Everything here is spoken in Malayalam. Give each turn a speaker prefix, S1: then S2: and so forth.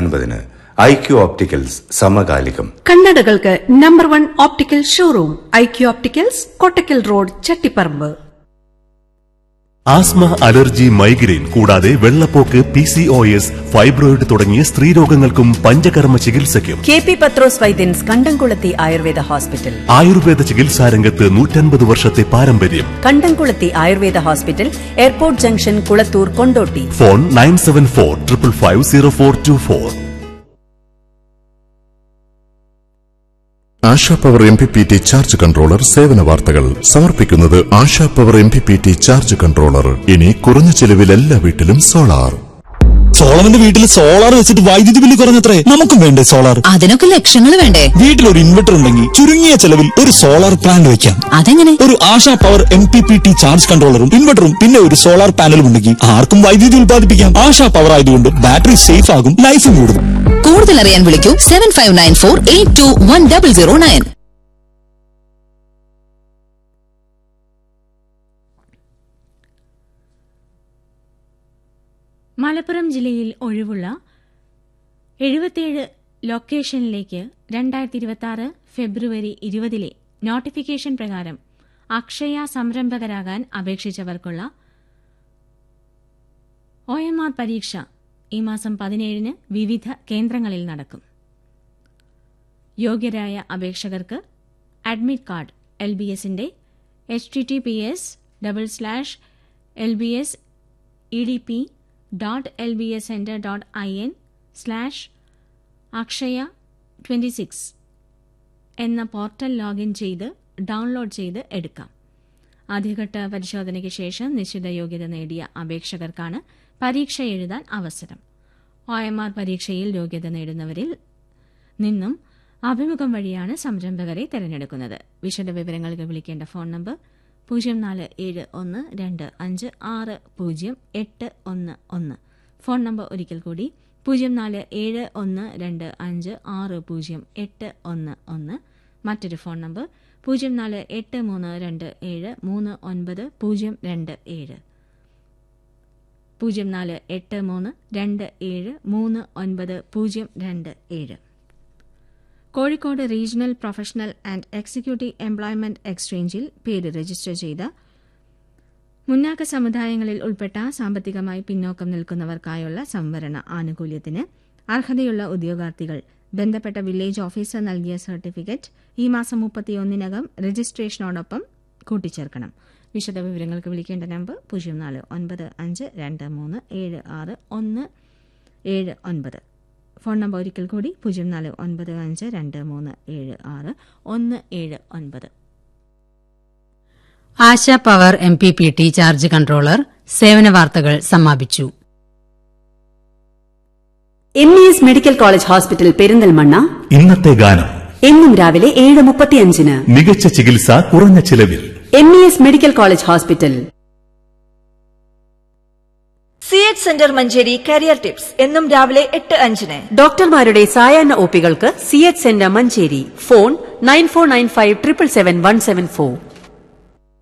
S1: അൻപതിന് ഐ ക്യു ഓപ്റ്റിക്കൽസ് സമകാലികം
S2: കണ്ണടകൾക്ക് number one optical showroom I Q opticals Kottakkal road Chattiparamba
S3: asthma allergy migraine കൂടാതെ വെള്ളപ്പോക്ക് P C O S fibroid തുടങ്ങിയ സ്ത്രീരോഗങ്ങൾക്കും പഞ്ചകർമ്മ ചികിത്സയ്ക്കും
S4: കെ പി പത്രോസ് വൈദ്യൻസ് കണ്ടംകുളത്തി ആയുർവേദ ഹോസ്പിറ്റൽ
S3: ആയുർവേദ ചികിത്സാരംഗത്ത് നൂറ്റൻപത് വർഷത്തെ പാരമ്പര്യം
S4: Kandamkulathi Ayurveda hospital airport junction Kulathur Kondotty
S3: phone nine seven four triple five zero four two four
S5: Asha power M P P T charge controller സേവന വാർത്തകൾ സമർപ്പിക്കുന്നത് Asha power M P P T charge controller ഇനി കുറഞ്ഞ ചെലവിൽ എല്ലാ വീട്ടിലും സോളാർ
S6: സോളമന്റെ വീട്ടിൽ സോളാർ വെച്ചിട്ട് വൈദ്യുതി ബില്ല് കുറഞ്ഞത്രേ നമുക്കും വേണ്ടേ സോളാർ
S7: അതിനൊക്കെ ലക്ഷങ്ങൾ വേണ്ടേ
S6: വീട്ടിൽ ഒരു ഇൻവെർട്ടർ ഉണ്ടെങ്കിൽ ചുരുങ്ങിയ ചെലവിൽ ഒരു സോളാർ പ്ലാന്റ് വെക്കാം
S7: അതെങ്ങനെ
S6: ഒരു Asha power M P P T charge കൺട്രോളറും ഇൻവെർട്ടറും പിന്നെ ഒരു സോളാർ പാനലും ഉണ്ടെങ്കിൽ ആർക്കും വൈദ്യുതി ഉൽപ്പാദിപ്പിക്കാം ആശാ പവർ ആയതുകൊണ്ട് ബാറ്ററി സേഫ് ആകും ലൈഫും കൂടും
S7: കൂടുതൽ അറിയാൻ വിളിക്കൂ seven five nine four eight two one double zero nine
S8: Malappuram ജില്ലയിൽ ഒഴിവുള്ള എഴുപത്തിയേഴ് ലൊക്കേഷനിലേക്ക് രണ്ടായിരത്തി ഇരുപത്തി ആറ് ഫെബ്രുവരി ഇരുപതിലെ നോട്ടിഫിക്കേഷൻ പ്രകാരം അക്ഷയ സംരംഭകരാകാൻ അപേക്ഷിച്ചവർക്കുള്ള ഒ എം ആർ പരീക്ഷ ഈ മാസം പതിനേഴിന് വിവിധ കേന്ദ്രങ്ങളിൽ നടക്കും യോഗ്യരായ അപേക്ഷകർക്ക് അഡ്മിറ്റ് കാർഡ് എൽ ബി എസിന്റെ H T T P S double slash L B S E D P dot L B S centre dot I N slash Akshaya twenty six എന്ന പോർട്ടൽ ലോഗിൻ ചെയ്ത് ഡൗൺലോഡ് ചെയ്ത് എടുക്കാം ആദ്യഘട്ട പരിശോധനയ്ക്ക് ശേഷം നിശ്ചിത യോഗ്യത നേടിയ അപേക്ഷകർക്കാണ് പരീക്ഷ എഴുതാൻ അവസരം ഒ എം ആർ പരീക്ഷയിൽ യോഗ്യത നേടുന്നവരിൽ നിന്നും അഭിമുഖം വഴിയാണ് സംരംഭകരെ തെരഞ്ഞെടുക്കുന്നത് വിശദ വിവരങ്ങൾക്ക് വിളിക്കേണ്ട ഫോൺ നമ്പർ പൂജ്യം നാല് ഏഴ് ഒന്ന് രണ്ട് അഞ്ച് ആറ് പൂജ്യം എട്ട് ഒന്ന് ഒന്ന് ഫോൺ നമ്പർ ഒരിക്കൽ കൂടി പൂജ്യം നാല് ഏഴ് ഒന്ന് രണ്ട് അഞ്ച് ആറ് പൂജ്യം എട്ട് ഒന്ന് ഒന്ന് മറ്റൊരു ഫോൺ നമ്പർ പൂജ്യം നാല് എട്ട് മൂന്ന് രണ്ട് ഏഴ് മൂന്ന് ഒൻപത് പൂജ്യം രണ്ട് ഏഴ് പൂജ്യം നാല് എട്ട് മൂന്ന് രണ്ട് ഏഴ് മൂന്ന് ഒൻപത് പൂജ്യം രണ്ട് ഏഴ് Kozhikode regional professional and executive employment എക്സ്ചേഞ്ചിൽ പേര് രജിസ്റ്റർ ചെയ്ത മുന്നാക്ക സമുദായങ്ങളിൽ ഉൾപ്പെട്ട സാമ്പത്തികമായി പിന്നോക്കം നിൽക്കുന്നവർക്കായുള്ള സംവരണ ആനുകൂല്യത്തിന് അർഹതയുള്ള ഉദ്യോഗാർത്ഥികൾ ബന്ധപ്പെട്ട വില്ലേജ് ഓഫീസർ നൽകിയ സർട്ടിഫിക്കറ്റ് ഈ മാസം മുപ്പത്തിയൊന്നിനകം രജിസ്ട്രേഷനോടൊപ്പം കൂട്ടിച്ചേർക്കണം വിശദവിവരങ്ങൾക്ക് വിളിക്കേണ്ട നമ്പർ പൂജ്യം നാല് ഒൻപത് അഞ്ച് രണ്ട് മൂന്ന് ഏഴ് ആറ് ഒന്ന് ഏഴ് ഒൻപത് ഫോൺ നമ്പർ ഒരിക്കൽ കൂടി പൂജ്യം നാല് ഒൻപത് അഞ്ച് രണ്ട് മൂന്ന് ഏഴ് ആറ് ഒന്ന് ഏഴ് ഒൻപത്
S9: Asha power M P P T charge controller സേവന വാർത്തകൾ സമാപിച്ചു
S10: M E S medical college hospital Perinthalmanna
S3: ഇന്നത്തെ ഗാനം
S10: എന്നും രാവിലെ ഏഴ് മുപ്പത്തിയഞ്ചിന്
S3: മികച്ച ചികിത്സ കുറഞ്ഞ ചിലവിൽ
S10: M E S medical college hospital
S11: C H centre Manjeri career tips എന്നും രാവിലെ എട്ട് അഞ്ചിന്
S10: ഡോക്ടർമാരുടെ സായാഹ്ന ഒപികൾക്ക് C H centre Manjeri phone nine four nine five triple seven one seven four